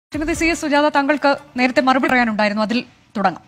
Shrimati C S Sujatha താങ്കൾക്ക് നേരത്തെ മറുപടി പറയാനുണ്ടായിരുന്നു അതിൽ തുടങ്ങാം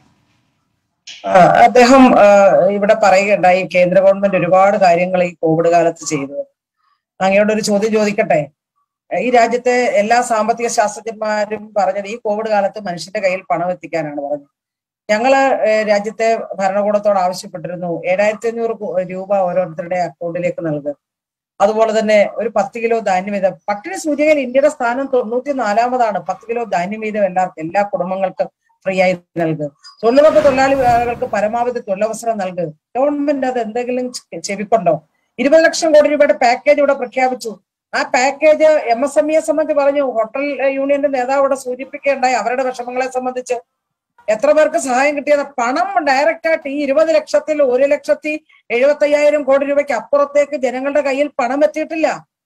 ആ, അദ്ദേഹം ആ, ഇവിടെ പറയുകയുണ്ടായി കേന്ദ്ര ഗവൺമെന്റ് ഒരുപാട് കാര്യങ്ങൾ ഈ കോവിഡ് കാലത്ത് ചെയ്തു അങ്ങയോട് ഒരു ചോദ്യം ചോദിക്കട്ടെ ഈ രാജ്യത്തെ എല്ലാ സാമ്പത്തിക ശാസ്ത്രജ്ഞന്മാരും പറഞ്ഞത് ഈ കോവിഡ് കാലത്ത് മനുഷ്യന്റെ കയ്യിൽ പണം എത്തിക്കാനാണ് പറഞ്ഞത് ഞങ്ങള് ഏഹ്, രാജ്യത്തെ ഭരണകൂടത്തോട് ആവശ്യപ്പെട്ടിരുന്നു ഏഴായിരത്തി അഞ്ഞൂറ് കോ- രൂപ ഓരോരുത്തരുടെ അക്കൗണ്ടിലേക്ക് നൽകുക അതുപോലെ തന്നെ ഒരു പത്ത് കിലോ ധാന്യം വീതം പട്ടിണി സൂചികയിൽ ഇന്ത്യയുടെ സ്ഥാനം തൊണ്ണൂറ്റി നാലാമതാണ് പത്ത് കിലോ ധാന്യം വീതം എല്ലാവർക്കും എല്ലാ കുടുംബങ്ങൾക്കും ഫ്രീ ആയി നൽകുക തൊഴിലുറപ്പ് തൊഴിലാളികൾക്ക് പരമാവധി തൊഴിലവസരം നൽകുക ഗവൺമെന്റ് അത് എന്തെങ്കിലും ചെ- ചെവിക്കൊണ്ടോ ഇരുപത് ലക്ഷം കോടി രൂപയുടെ പാക്കേജ് ഇവിടെ പ്രഖ്യാപിച്ചു ആ പാക്കേജ് എം എസ് എം ഇയെ സംബന്ധിച്ച് പറഞ്ഞു ഹോട്ടൽ ഏഹ്, യൂണിയന്റെ നേതാവ് ഇവിടെ സൂചിപ്പിക്കുകയുണ്ടായി അവരുടെ വിഷമങ്ങളെ സംബന്ധിച്ച് എത്ര പേർക്ക് സഹായം കിട്ടിയത് പണം ഡയറക്റ്റ് ആയിട്ട് ഈ ഇരുപത് ലക്ഷത്തിൽ ഒരു ലക്ഷത്തി എഴുപത്തി അയ്യായിരം കോടി രൂപയ്ക്ക് അപ്പുറത്തേക്ക് ജനങ്ങളുടെ കയ്യിൽ പണം എത്തിയിട്ടില്ല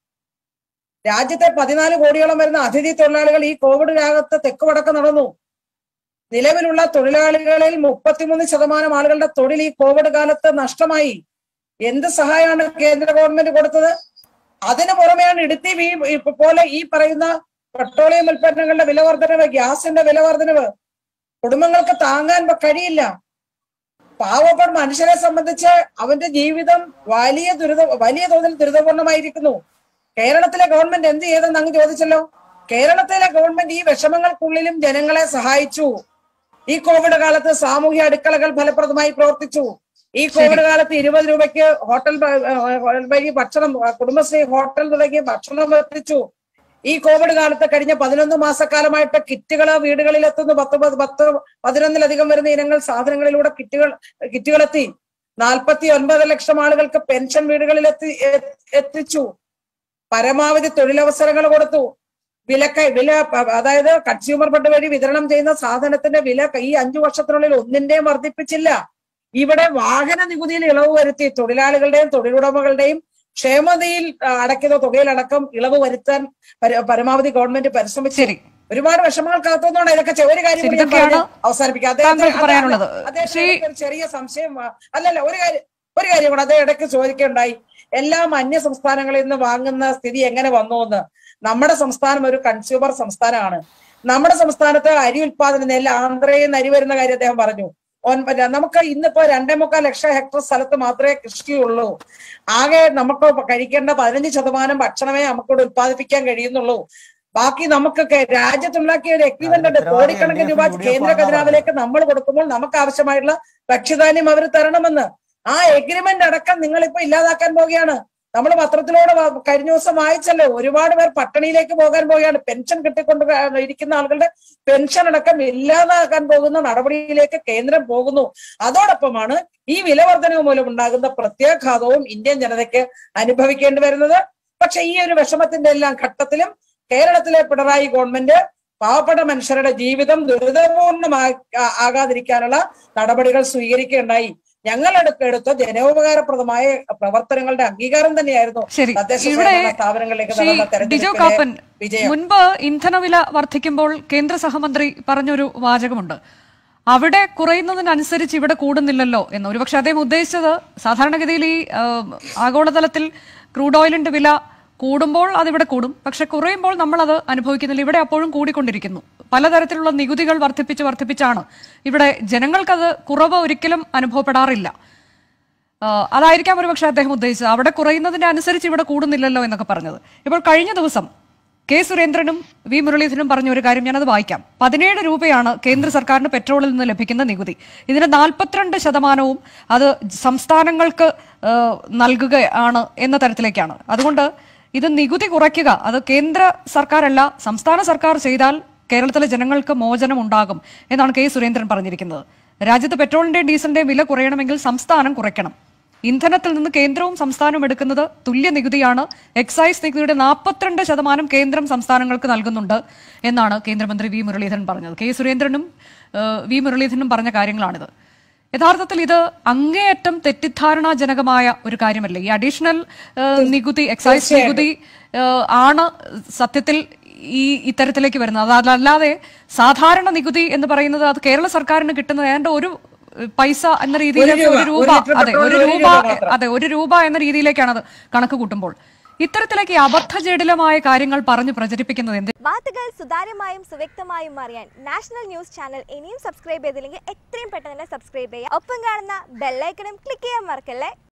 രാജ്യത്തെ പതിനാല് കോടിയോളം വരുന്ന അതിഥി തൊഴിലാളികൾ ഈ കോവിഡ് രാഗത്ത് തെക്ക് വടക്ക് നടന്നു നിലവിലുള്ള തൊഴിലാളികളിൽ മുപ്പത്തിമൂന്ന് ശതമാനം ആളുകളുടെ തൊഴിൽ ഈ കോവിഡ് കാലത്ത് നഷ്ടമായി എന്ത് സഹായമാണ് കേന്ദ്ര ഗവൺമെന്റ് കൊടുത്തത് അതിനു പുറമെയാണ് ഇടുത്തി വീ ഇപ്പൊ പോലെ ഈ പറയുന്ന പെട്രോളിയം ഉൽപ്പന്നങ്ങളുടെ വില വർധനവ് ഗ്യാസിന്റെ വില വർധനവ് കുടുംബങ്ങൾക്ക് താങ്ങാൻ പ- കഴിയില്ല പാവപ്പെട്ട മനുഷ്യരെ സംബന്ധിച്ച് അവന്റെ ജീവിതം വലിയ ദുരിത വലിയ തോതിൽ ദുരിതപൂർണമായിരിക്കുന്നു കേരളത്തിലെ ഗവൺമെന്റ് എന്ത് ചെയ്തെന്ന് അങ്ങ് ചോദിച്ചല്ലോ കേരളത്തിലെ ഗവൺമെന്റ് ഈ വിഷമങ്ങൾക്കുള്ളിലും ജനങ്ങളെ സഹായിച്ചു ഈ കോവിഡ് കാലത്ത് സാമൂഹ്യ അടുക്കളകൾ ഫലപ്രദമായി പ്രവർത്തിച്ചു ഈ കോവിഡ് കാലത്ത് ഇരുപത് രൂപയ്ക്ക് ഹോട്ടൽ വ- ഏഹ് വഴി ഭക്ഷണം കുടുംബശ്രീ ഹോട്ടൽ തുടങ്ങി ഭക്ഷണം എത്തിച്ചു ഈ കോവിഡ് കാലത്ത് കഴിഞ്ഞ പതിനൊന്ന് മാസക്കാലമായിട്ട് കിറ്റുകൾ വീടുകളിൽ എത്തുന്നു പത്ത് പത് പത്ത് പതിനൊന്നിലധികം വരുന്ന ഇനങ്ങൾ സാധനങ്ങളിലൂടെ കിറ്റുകൾ കിറ്റുകളെത്തി നാൽപ്പത്തി ഒൻപത് ലക്ഷം ആളുകൾക്ക് പെൻഷൻ വീടുകളിൽ എത്തി എ- എത്തിച്ചു പരമാവധി തൊഴിലവസരങ്ങൾ കൊടുത്തു വിലക്ക വില പ- അതായത് കൺസ്യൂമർ ഫണ്ട് വഴി വിതരണം ചെയ്യുന്ന സാധനത്തിന്റെ വില ഈ അഞ്ചു വർഷത്തിനുള്ളിൽ ഒന്നിന്റെയും വർദ്ധിപ്പിച്ചില്ല ഇവിടെ വാഹന നികുതിയിൽ ഇളവ് വരുത്തി തൊഴിലാളികളുടെയും തൊഴിലുടമകളുടെയും ക്ഷേമതയിൽ ആ, അടയ്ക്കുന്ന തുകയിലടക്കം ഇളവ് വരുത്താൻ പര- പരമാവധി ഗവൺമെന്റ് പരിശ്രമിച്ചു ശരി ഒരുപാട് വിഷമങ്ങൾ കാത്തുന്നതുകൊണ്ട് ഇതൊക്കെ ചെ- ഒരു കാര്യം ശരി, കൂടി ഞാൻ ഇതൊക്കെയാണ് പറഞ്ഞ് അവസാനിപ്പിക്കാം അദ്ദേഹത്തിന് താങ്കൾക്ക് അത് പറയാനുള്ളത്. അദ്ദേഹത്തിന് ശ്രീ- ഇടയ്ക്ക് ഒരു ചെറിയ സംശയം ആ, അല്ലല്ല ഒരു കാര്യം ഒരു കാര്യം കൂടെ അദ്ദേഹം ഇടയ്ക്ക് ചോദിക്കുകയുണ്ടായി എല്ലാം അന്യ സംസ്ഥാനങ്ങളിൽ നിന്ന് വാങ്ങുന്ന സ്ഥിതി എങ്ങനെ വന്നു എന്ന് നമ്മുടെ സംസ്ഥാനം ഒരു കൺസ്യൂമർ സംസ്ഥാനമാണ് നമ്മുടെ സംസ്ഥാനത്ത് അരി ഉൽപാദനം നെല്ല് ആന്ധ്രയിൽ നിന്ന് അരി വരുന്ന കാര്യം അദ്ദേഹം പറഞ്ഞു ഒൻപത് നമുക്ക് ഇന്നിപ്പോ രണ്ടേ മുക്കാൽ ലക്ഷം ഹെക്ടർ സ്ഥലത്ത് മാത്രമേ കൃഷിയുള്ളൂ ആകെ നമുക്ക് കഴിക്കേണ്ട പതിനഞ്ച് ശതമാനം ഭക്ഷണമേ നമുക്കിവിടെ ഉത്പാദിപ്പിക്കാൻ കഴിയുന്നുള്ളൂ ബാക്കി നമുക്ക് കെ- രാജ്യത്തുണ്ടാക്കിയ ഒരു എഗ്രിമെന്റ് ഉണ്ട് കോടിക്കണക്കിന് രൂപ കേന്ദ്ര ഖജനാവിലേക്ക് നമ്മൾ കൊടുക്കുമ്പോൾ നമുക്ക് ആവശ്യമായിട്ടുള്ള ഭക്ഷ്യധാന്യം അവർ തരണമെന്ന് ആ എഗ്രിമെന്റ് അടക്കം നിങ്ങൾ ഇപ്പൊ ഇല്ലാതാക്കാൻ പോവുകയാണ് നമ്മൾ പത്രത്തിലൂടെ വ- കഴിഞ്ഞ ദിവസം വായിച്ചല്ലോ ഒരുപാട് പേർ പട്ടിണിയിലേക്ക് പോകാൻ പോവുകയാണ് പെൻഷൻ കിട്ടിക്കൊണ്ട് ക- ഇരിക്കുന്ന ആളുകളുടെ പെൻഷൻ അടക്കം ഇല്ലാതാക്കാൻ പോകുന്ന നടപടിയിലേക്ക് കേന്ദ്രം പോകുന്നു അതോടൊപ്പമാണ് ഈ വില വർധനവ് മൂലം ഉണ്ടാകുന്ന പ്രത്യാഘാതവും ഇന്ത്യൻ ജനതയ്ക്ക് അനുഭവിക്കേണ്ടി വരുന്നത് പക്ഷെ ഈ ഒരു വിഷമത്തിന്റെ എല്ലാം ഘട്ടത്തിലും കേരളത്തിലെ പിണറായി ഗവൺമെന്റ് പാവപ്പെട്ട മനുഷ്യരുടെ ജീവിതം ദുരിതപൂർണ്ണമാ ആ- ആകാതിരിക്കാനുള്ള നടപടികൾ സ്വീകരിക്കുകയുണ്ടായി ഞങ്ങൾ എടുത്ത എടുത്ത ജനോപകാരപ്രദമായ പ്രവർത്തനങ്ങളുടെ അംഗീകാരം തന്നെയായിരുന്നു ശരി തദ്ദേശ ഇവിടെ സ്വയംഭരണ സ്ഥാപനങ്ങളിലേക്ക് ശ്രീ നടന്ന ഡിജോ തെരഞ്ഞെടുപ്പിലെ കാപ്പൻ വിജയം മുൻപ് ഇന്ധനവില വർദ്ധിക്കുമ്പോൾ കേന്ദ്ര സഹമന്ത്രി പറഞ്ഞൊരു വാചകമുണ്ട് അവിടെ കുറയുന്നതിനനുസരിച്ച് ഇവിടെ കൂടുന്നില്ലല്ലോ എന്ന് ഒരുപക്ഷെ അദ്ദേഹം ഉദ്ദേശിച്ചത് സാധാരണഗതിയിൽ ഈ ആ, ആഗോളതലത്തിൽ ക്രൂഡ് ഓയിലിന്റെ വില കൂടുമ്പോൾ അതിവിടെ കൂടും പക്ഷെ കുറയുമ്പോൾ നമ്മൾ അത് അനുഭവിക്കുന്നില്ല ഇവിടെ അപ്പോഴും കൂടിക്കൊണ്ടിരിക്കുന്നു പലതരത്തിലുള്ള നികുതികൾ വർദ്ധിപ്പിച്ച് വർദ്ധിപ്പിച്ചാണ് ഇവിടെ ജനങ്ങൾക്കത് കുറവ് ഒരിക്കലും അനുഭവപ്പെടാറില്ല ആ, അതായിരിക്കാം ഒരുപക്ഷെ അദ്ദേഹം ഉദ്ദേശിച്ചത് അവിടെ കുറയുന്നതിന്റെ അനുസരിച്ച് ഇവിടെ കൂടുന്നില്ലല്ലോ എന്നൊക്കെ പറഞ്ഞത് ഇപ്പോൾ കഴിഞ്ഞ ദിവസം കെ സുരേന്ദ്രനും വി മുരളീധരനും പറഞ്ഞ ഒരു കാര്യം ഞാനത് വായിക്കാം പതിനേഴ് രൂപയാണ് കേന്ദ്ര സർക്കാരിന് പെട്രോളിൽ നിന്ന് ലഭിക്കുന്ന നികുതി ഇതിന് നാൽപ്പത്തിരണ്ട് ശതമാനവും അത് സംസ്ഥാനങ്ങൾക്ക് ആ, നൽകുകയാണ് എന്ന തരത്തിലേക്കാണ് അതുകൊണ്ട് ഇത് നികുതി കുറയ്ക്കുക അത് കേന്ദ്ര സർക്കാരല്ല സംസ്ഥാന സർക്കാർ ചെയ്താൽ കേരളത്തിലെ ജനങ്ങൾക്ക് മോചനം ഉണ്ടാകും എന്നാണ് കെ സുരേന്ദ്രൻ പറഞ്ഞിരിക്കുന്നത് രാജ്യത്ത് പെട്രോളിന്റെയും ഡീസലിന്റെയും വില കുറയണമെങ്കിൽ സംസ്ഥാനം കുറയ്ക്കണം ഇന്ധനത്തിൽ നിന്ന് കേന്ദ്രവും സംസ്ഥാനവും എടുക്കുന്നത് തുല്യ നികുതിയാണ് എക്സൈസ് നികുതിയുടെ നാൽപ്പത്തിരണ്ട് ശതമാനം കേന്ദ്രം സംസ്ഥാനങ്ങൾക്ക് നൽകുന്നുണ്ട് എന്നാണ് കേന്ദ്രമന്ത്രി വി മുരളീധരൻ പറഞ്ഞത് കെ സുരേന്ദ്രനും ഏഹ്, വി മുരളീധരനും പറഞ്ഞ കാര്യങ്ങളാണിത് യഥാർത്ഥത്തിൽ ഇത് അങ്ങേയറ്റം തെറ്റിദ്ധാരണാജനകമായ ഒരു കാര്യമല്ലേ ഈ അഡീഷണൽ ഏഹ്, നികുതി എക്സൈസ് നികുതി ഏഹ്, ആണ് സത്യത്തിൽ ഈ ഇത്തരത്തിലേക്ക് വരുന്നത് അതല്ലാതെ സാധാരണ നികുതി എന്ന് പറയുന്നത് അത് കേരള സർക്കാരിന് കിട്ടുന്നത് ഏതാണ്ട് ഒരു ഏഹ്, പൈസ എന്ന രീതിയിലേക്ക് ഒരു ഒരു രൂപ, രൂപ ഒരു ലിറ്റർ അതെ ഒരു പെട്രോളിന് ഒരു രൂപ രൂപ മാത്രം. അതെ ഒരു രൂപ എന്ന രീതിയിലേക്കാണ് അത് കണക്ക് കൂട്ടുമ്പോൾ ഇത്തരത്തിലേക്ക് ഈ അബദ്ധജടിലമായ കാര്യങ്ങൾ പറഞ്ഞു പ്രചരിപ്പിക്കുന്നത് എന്ത് വാർത്തകൾ സുതാര്യമായും സുവ്യക്തമായും അറിയാൻ നാഷണൽ ന്യൂസ് ചാനൽ ഇനിയും സബ്സ്ക്രൈബ് ചെയ്തില്ലെങ്കിൽ എത്രയും പെട്ടെന്ന് തന്നെ സബ്സ്ക്രൈബ് ചെയ്യുക ഒപ്പം കാണുന്ന ബെല്ലൈക്കണും ക്ലിക്ക് ചെയ്യാൻ മറക്കല്ലേ